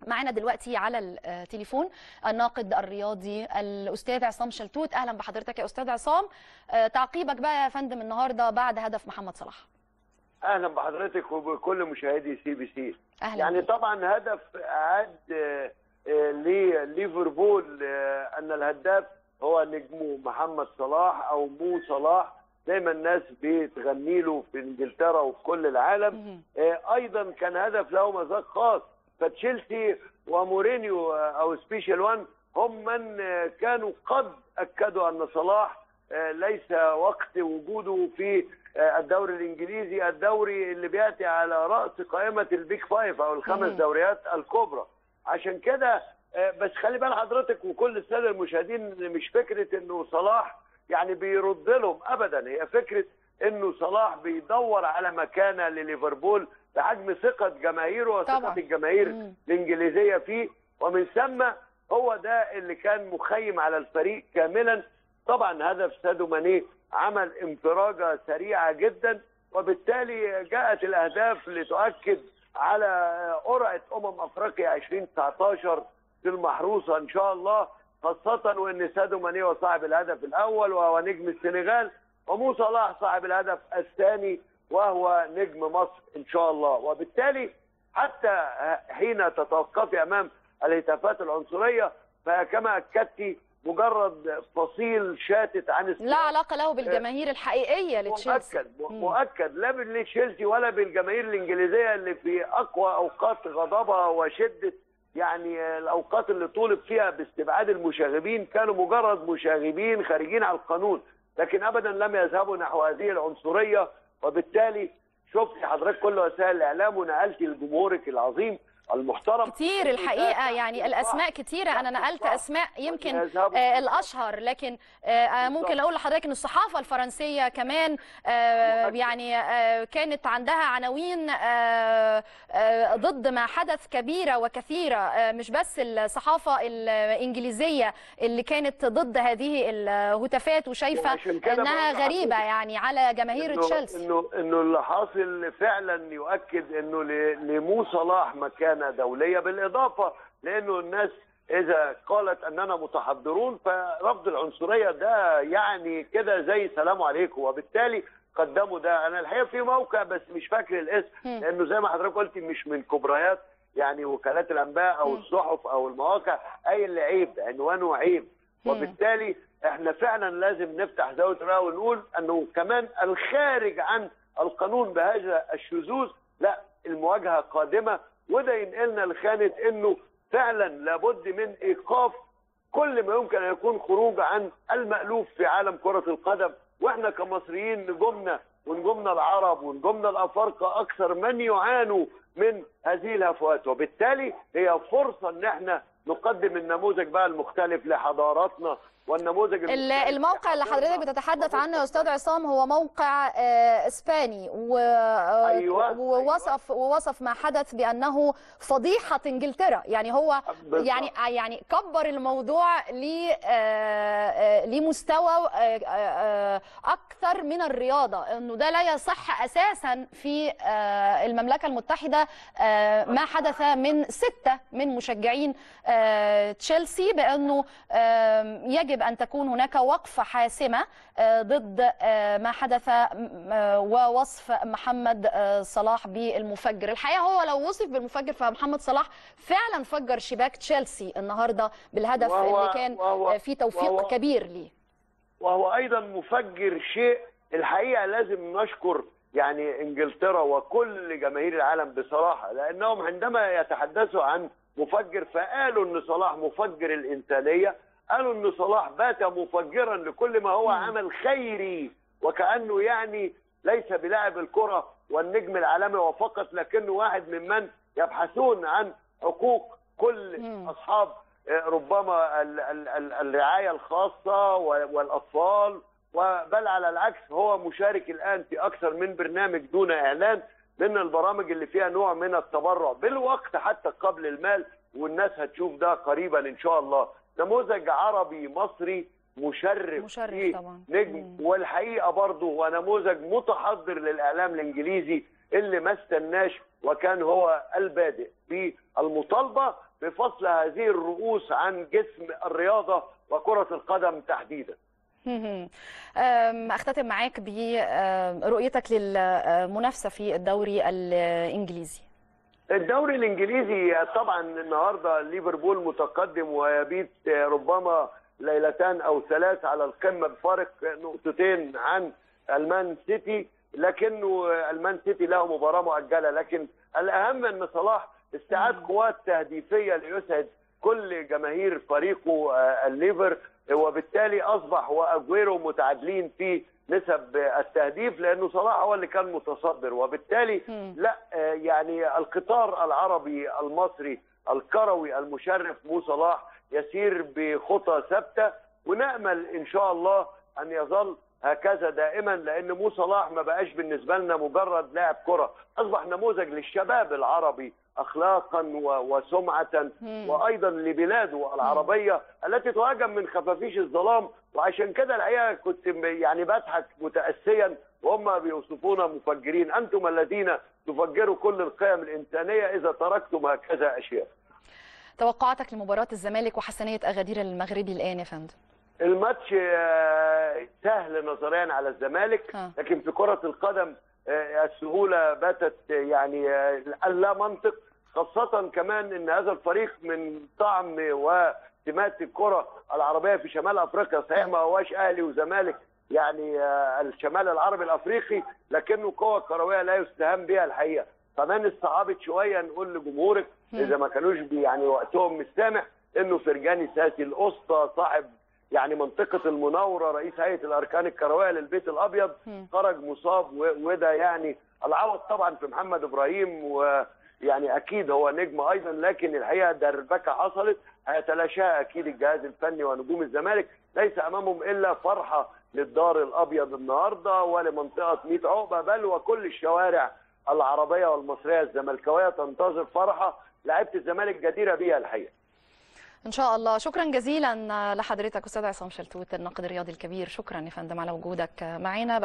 معنا دلوقتي على التليفون الناقد الرياضي الاستاذ عصام شلتوت اهلا بحضرتك يا استاذ عصام آه، تعقيبك بقى يا فندم النهارده بعد هدف محمد صلاح اهلا بحضرتك وبكل مشاهدي سي بي سي اهلا يعني بيك. طبعا هدف اعاد آه، آه، لليفربول آه، ان الهداف هو نجمه محمد صلاح او مو صلاح زي ما الناس بتغني له في انجلترا وفي كل العالم مهم. آه، ايضا كان هدف له مذاق خاص فتشيلسي ومورينيو آه، او سبيشال وان هم من آه، كانوا قد اكدوا ان صلاح آه، ليس وقت وجوده في آه، الدوري الانجليزي الدوري اللي بياتي على راس قائمه البيك فايف او الخمس مم. دوريات الكبرى عشان كده آه، بس خلي بال حضرتك وكل الساده المشاهدين مش فكره انه صلاح يعني بيرد لهم ابدا هي فكره انه صلاح بيدور على مكانه لليفربول بحجم ثقه جماهيره وثقه طبعاً. الجماهير مم. الانجليزيه فيه ومن ثم هو ده اللي كان مخيم على الفريق كاملا طبعا هدف سادو ماني عمل انفراجه سريعه جدا وبالتالي جاءت الاهداف لتؤكد على قرعه امم افريقيا 2019 في المحروسه ان شاء الله خاصه وان سادو ماني هو صاحب الهدف الاول وهو نجم السنغال ومو صلاح صاحب الهدف الثاني وهو نجم مصر ان شاء الله وبالتالي حتى حين تتوقفي امام الهتافات العنصريه فكما اكدتي مجرد فصيل شاتت عن السياق لا علاقه له بالجماهير الحقيقيه لتشيلسي مؤكد مم. مؤكد لا لتشيلسي ولا بالجماهير الانجليزيه اللي في اقوى اوقات غضبها وشده يعني الاوقات اللي طولب فيها باستبعاد المشاغبين كانوا مجرد مشاغبين خارجين على القانون لكن ابدا لم يذهبوا نحو هذه العنصريه وبالتالي شفت حضرتك كل وسائل الاعلام ونقلتي لجمهورك العظيم المحترم كتير الحقيقه يعني الاسماء كتيره انا نقلت اسماء يمكن آه الاشهر لكن آه ممكن اقول لحضرتك ان الصحافه الفرنسيه كمان آه يعني آه كانت عندها عناوين آه آه ضد ما حدث كبيره وكثيره آه مش بس الصحافه الانجليزيه اللي كانت ضد هذه الهتافات وشايفه وعشان كده انها بقول غريبه لحضرتك يعني على جماهير انه تشيلسي انه انه اللي حاصل فعلا يؤكد انه ل- لمو صلاح مكانه دوليه بالاضافه لانه الناس اذا قالت اننا متحضرون فرفض العنصريه ده يعني كده زي سلام عليكم وبالتالي قدموا ده انا الحقيقه في موقع بس مش فاكر الاسم مم. لانه زي ما حضرتك قلتي مش من كبريات يعني وكالات الانباء او مم. الصحف او المواقع اي اللي عيب عنوانه عيب مم. وبالتالي احنا فعلا لازم نفتح زاويه رأي ونقول انه كمان الخارج عن القانون بهذا الشذوذ لا المواجهه قادمه وده ينقلنا لخانه انه فعلا لابد من ايقاف كل ما يمكن ان يكون خروج عن المألوف في عالم كرة القدم واحنا كمصريين نجومنا ونجومنا العرب ونجومنا الافارقه اكثر من يعانوا من هذه الهفوات وبالتالي هي فرصه ان احنا نقدم النموذج بقى المختلف لحضاراتنا والنموذج ال- المختلف الموقع اللي حضرتك لحضارنا. بتتحدث عنه يا استاذ عصام هو موقع آه، اسباني و- آه، أيوة، ووصف ووصف ما حدث بانه فضيحه انجلترا يعني هو بالظبط. يعني يعني كبر الموضوع ل آه، آه، لمستوى آه، آه، اكثر من الرياضه انه ده لا يصح اساسا في آه، المملكه المتحده آه، ما حدث من سته من مشجعين آه، تشيلسي بانه آه، يجب ان تكون هناك وقفه حاسمه آه، ضد آه، ما حدث م- آه، ووصف محمد آه، صلاح بالمفجر الحقيقه هو لو وصف بالمفجر فمحمد صلاح فعلا فجر شباك تشيلسي النهارده بالهدف وهو- اللي كان وهو- آه، فيه توفيق وهو- كبير ليه وهو ايضا مفجر شيء الحقيقه لازم نشكر يعني انجلترا وكل جماهير العالم بصراحه لانهم عندما يتحدثوا عن مفجر فقالوا ان صلاح مفجر الانسانيه قالوا ان صلاح بات مفجرا لكل ما هو مم. عمل خيري وكانه يعني ليس بلاعب الكره والنجم العالمي وفقط لكنه واحد ممن يبحثون عن حقوق كل مم. اصحاب آه، ربما ال- ال- ال- الرعايه الخاصه و- والاطفال وبل على العكس هو مشارك الان في اكثر من برنامج دون اعلان من البرامج اللي فيها نوع من التبرع بالوقت حتى قبل المال والناس هتشوف ده قريبا ان شاء الله نموذج عربي مصري مشرف مشرف فيه طبعا. نجم مم. والحقيقه برضه هو نموذج متحضر للاعلام الانجليزي اللي ما استناش وكان هو البادئ في المطالبه بفصل هذه الرؤوس عن جسم الرياضه وكره القدم تحديدا. اختتم معاك برؤيتك للمنافسه في الدوري الانجليزي. الدوري الانجليزي طبعا النهارده ليفربول متقدم ويبيت ربما ليلتان او ثلاث على القمه بفارق نقطتين عن المان سيتي لكنه المان سيتي له مباراه مؤجله لكن الاهم ان صلاح استعاد قوات تهديفيه ليسعد كل جماهير فريقه الليفر وبالتالي اصبح واجويرو متعادلين في نسب التهديف لانه صلاح هو اللي كان متصدر وبالتالي لا يعني القطار العربي المصري الكروي المشرف مو صلاح يسير بخطى ثابته ونامل ان شاء الله ان يظل هكذا دائما لان مو صلاح ما بقاش بالنسبه لنا مجرد لاعب كره اصبح نموذج للشباب العربي اخلاقا وسمعه وايضا لبلاده العربيه التي تهاجم من خفافيش الظلام وعشان كده الحقيقه كنت يعني بضحك متاسيا وهم بيوصفونا مفجرين انتم الذين تفجروا كل القيم الانسانيه اذا تركتم هكذا اشياء توقعاتك لمباراه الزمالك وحسنيه اغادير المغربي الان يا فندم الماتش سهل نظريا على الزمالك لكن في كره القدم السهوله باتت يعني لا منطق خاصه كمان ان هذا الفريق من طعم وسمات الكره العربيه في شمال افريقيا صحيح ما هواش اهلي وزمالك يعني الشمال العربي الافريقي لكنه قوه كرويه لا يستهان بها الحقيقه كمان استعابت شويه نقول لجمهورك اذا ما كانوش يعني وقتهم مش سامح انه فرجاني ساسي الاسطى صاحب يعني منطقه المناوره رئيس هيئه الاركان الكرويه للبيت الابيض خرج مصاب وده يعني العوض طبعا في محمد ابراهيم ويعني اكيد هو نجم ايضا لكن الحقيقه دربكه حصلت هيتلاشاها اكيد الجهاز الفني ونجوم الزمالك ليس امامهم الا فرحه للدار الابيض النهارده ولمنطقه 100 عقبه بل وكل الشوارع العربيه والمصريه الزملكاويه تنتظر فرحه لعيبه الزمالك جديره بها الحقيقه ان شاء الله شكرا جزيلا لحضرتك استاذ عصام شلتوت الناقد الرياضي الكبير شكرا يا فندم على وجودك معنا